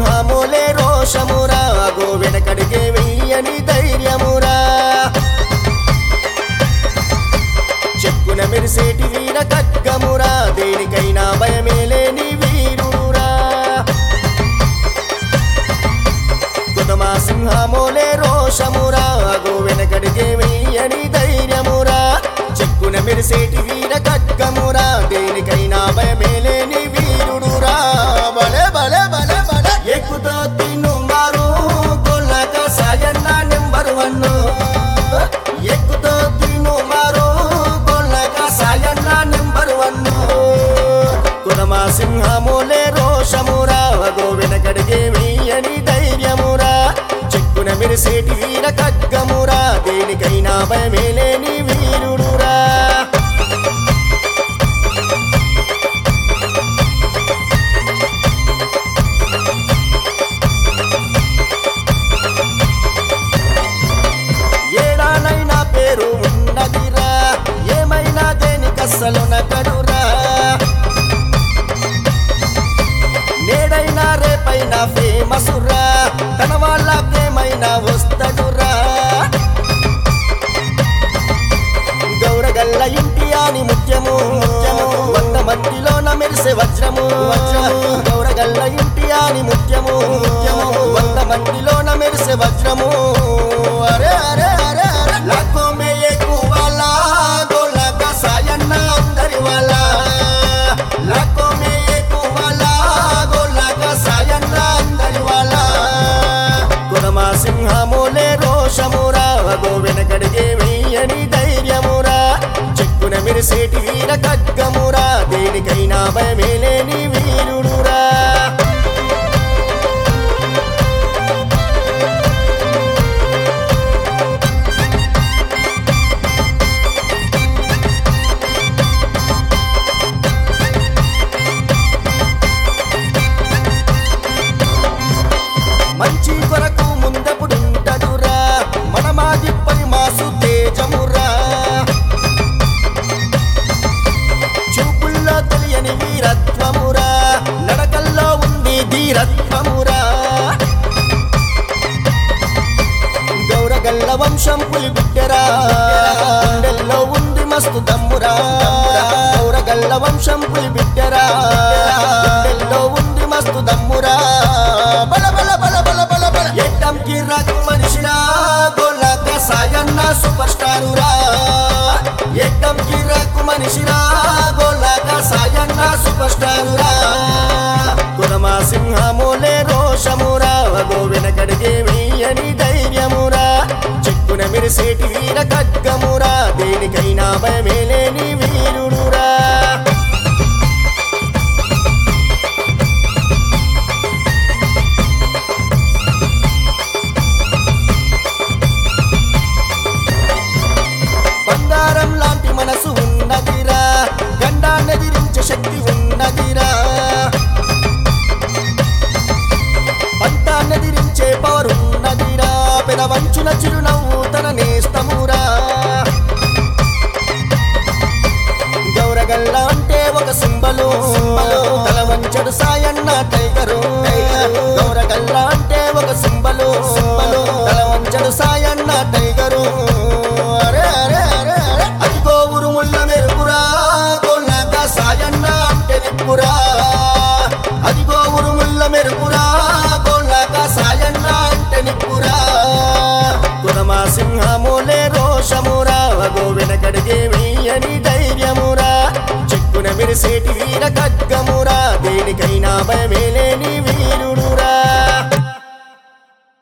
సింహములే రోషమురా అగో వెనకడిగే వెయ్యని ధైర్యమురా చెక్కున మెరిసేటి వీర ఖడ్గమురా దేనికైనా భయమే లేని వీరుడురా కుదమా సింహములే రోషమురా అగో వెనకడిగే వెయ్యని ధైర్యమురా చెక్కున మెరిసేటి వీర ఖడ్గమురా దేనికైనా భయమే లేని వీరుడురా బలే బలే బలే బలే ఎక్కుతో తిన్ను మారు కొల్లక సాయన్న నెంబర్ వన్ ఎక్కుతో తిన్ను మారు కొల్లక సాయన్న నెంబర్ వన్ కులమా సింహములే రోషమురా అగో వెనకడిగే వెయ్యని ధైర్యమురా చెక్కున మెరిసేటి వీర ఖడ్గమురా దేనికైనా భయమే లేని వీరుడురా ఏడానైనా పేరు ఉన్నదిరా ఏమైనా దేనికస్సలు నకడురా నేడైనా రేపైనా ఫేమసురా తన వాళ్ళకేమైనా వస్తడురా గౌరగల్ల ఇంటి అని ముత్యము వంద మందిలోన మెరిసే వజ్రము గౌరగల్ల ఇంటి అని ముత్యము వంద మందిలోన మెరిసే వజ్రము అరే అరే అరే అరే లాఖో మే ఏకు వాలా గోలక సాయన్న అందరి వాలా లాఖో మే ఏకు వాలా గోలక సాయన్న అందరి వాలా కులమా సింహములే రోషమురా అగో వెనకడిగే వెయ్యని ధైర్యమురా చెక్కున మెరిసేటి వీర ఖడ్గమురా దేనికైనా భయమే లేని వీరుడురా మంచి కొరకు ముందపుడుంటడురా మనమాదిప్పని మాసు తేజమురా చూపుల్లో తెలియని వీరత్వమురా నడకల్లో ఉంది ధీరత్వమురా గౌరగల్ల వంశం పులి బిడ్డరా గుండెల్లో ఉంది మస్తు దమ్మురా గౌరగల్ల వంశం పులి బిడ్డరా గుండెల్లో ఉంది మస్తు దమ్మురా బల బల బల బల బల బల ఎట్టం కిర్రకు మనిషిరా గొల్లక సాయన్న సూపర్ స్టారురా ఎట్టం కిర్రకు మనిషిరా గొల్లక సాయన్న సూపర్ స్టారురా కులమా సింహములే రోషమురా అగో వెనకడిగే వెయ్యని ధైర్యమురా చెక్కున మెరిసేటి వీర ఖడ్గమురా దేనికైనా భయమే లేని వీరుడురా బంగారం లాంటి మనసు ఉన్నదిరా గండాన్నెదిరించే శక్తి ఉన్నదిరా పంతాన్నెదిరించే పవర్ ఉన్నదిరా పెదవంచున చిరునవ్వు తన నేస్తమురా గౌరగల్ల అంటే ఒక సింబలు తల వంచడు సాయన్న టైగరు గౌరగల్ల అంటే ఒక సింబలు తల వంచడు సాయన్న టైగరు అరే అరే అరే అరే అదిగో ఉరుముళ్ళ మెరుపురా కొన్నాక సాయన్న అంటే నిప్పురా అదిగో ఉరుముళ్ళ మెరుపురా కొన్నాక సాయన్న అంటే నిప్పురా కులమా సింహములే రోషమురా అగో వెనకడిగే వెయ్యని ధైర్యమురా చెక్కున మెరిసేటి వీర ఖడ్గమురా దేనికైనా భయమే లేని